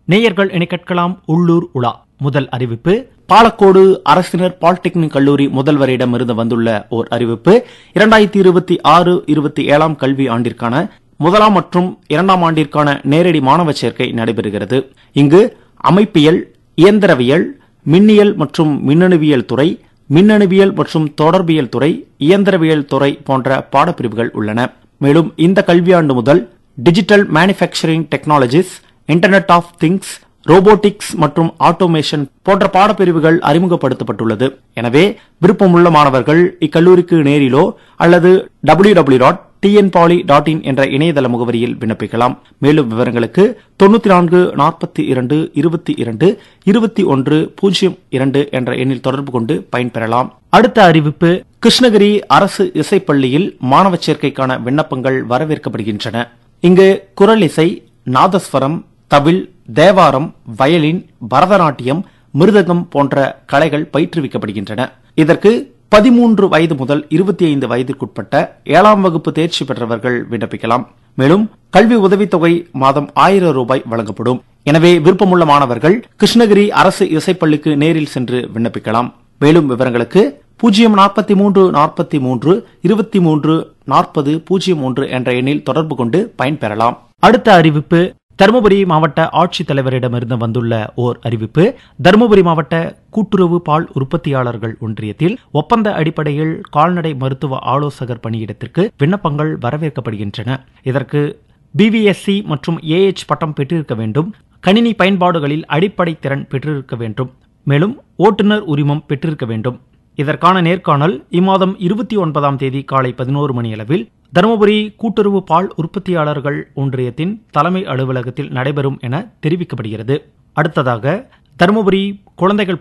நேயர்கள் என கேட்கலாம் உள்ளூர் உலா முதல் அறிவிப்பு பாலக்கோடு அரசினர் பாலிடெக்னிக் கல்லூரி முதல்வரிடமிருந்து வந்துள்ள ஓர் அறிவிப்பு இரண்டாயிரத்தி இருபத்தி ஆறு இருபத்தி ஏழாம் கல்வி ஆண்டிற்கான முதலாம் மற்றும் இரண்டாம் ஆண்டிற்கான நேரடி மாணவ சேர்க்கை நடைபெறுகிறது இங்கு அமைப்பியல் இயந்திரவியல் மின்னியல் மற்றும் மின்னணுவியல் துறை மின்னணுவியல் மற்றும் தொடர்பியல் துறை இயந்திரவியல் துறை போன்ற பாடப்பிரிவுகள் உள்ளன மேலும் இந்த கல்வியாண்டு முதல் digital manufacturing technologies internet of things robotics மற்றும் ஆட்டோமேஷன் போன்ற பாடப்பிரிவுகள் அறிமுகப்படுத்தப்பட்டுள்ளது எனவே விருப்பமுள்ள மாணவர்கள் இக்கல்லூரிக்கு நேரிலோ அல்லது W W dot TN poly dot in என்ற இணையதள முகவரியில் விண்ணப்பிக்கலாம் மேலும் விவரங்களுக்கு தொண்ணூத்தி நான்கு நாற்பத்தி இரண்டு இருபத்தி இரண்டு இருபத்தி ஒன்று பூஜ்ஜியம் இரண்டு என்ற எண்ணில் தொடர்பு கொண்டு பயன்பெறலாம் அடுத்த அறிவிப்பு கிருஷ்ணகிரி அரசு இசைப்பள்ளியில் மாணவ சேர்க்கைக்கான விண்ணப்பங்கள் வரவேற்கப்படுகின்றன இங்கு குரல் இசை நாதஸ்வரம் தவில் தேவாரம் வயலின் பரதநாட்டியம் மிருதகம் போன்ற கலைகள் பயிற்றுவிக்கப்படுகின்றன இதற்கு பதிமூன்று வயது முதல் இருபத்தி ஐந்து வயதிற்குட்பட்ட ஏழாம் வகுப்பு தேர்ச்சி பெற்றவர்கள் விண்ணப்பிக்கலாம் மேலும் கல்வி உதவித்தொகை மாதம் ஆயிரம் ரூபாய் வழங்கப்படும் எனவே விருப்பமுள்ள மாணவர்கள் கிருஷ்ணகிரி அரசு இசைப்பள்ளிக்கு நேரில் சென்று விண்ணப்பிக்கலாம் மேலும் விவரங்களுக்கு பூஜ்ஜியம் நாற்பத்தி மூன்று நாற்பத்தி மூன்று இருபத்தி மூன்று நாற்பது பூஜ்ஜியம் ஒன்று என்ற எண்ணில் தொடர்பு கொண்டு பயன்பெறலாம் அடுத்த அறிவிப்பு தருமபுரி மாவட்ட ஆட்சித்தலைவரிடமிருந்து வந்துள்ள ஓர் அறிவிப்பு தருமபுரி மாவட்ட கூட்டுறவு பால் உற்பத்தியாளர்கள் ஒன்றியத்தில் ஒப்பந்த அடிப்படையில் கால்நடை மருத்துவ ஆலோசகர் பணியிடத்திற்கு விண்ணப்பங்கள் வரவேற்கப்படுகின்றன இதற்கு பிவிஎஸ்சி மற்றும் ஏஎச் பட்டம் பெற்றிருக்க வேண்டும் கணினி பயன்பாடுகளில் அடிப்படை திறன் பெற்றிருக்க வேண்டும் மேலும் ஓட்டுநர் உரிமம் பெற்றிருக்க வேண்டும் இதற்கான நேர்காணல் இம்மாதம் இருபத்தி ஒன்பதாம் தேதி காலை பதினோரு மணியளவில் தருமபுரி கூட்டுறவு பால் உற்பத்தியாளர்கள் ஒன்றியத்தின் தலைமை அலுவலகத்தில் நடைபெறும் என தெரிவிக்கப்படுகிறது அடுத்ததாக தருமபுரி குழந்தைகள்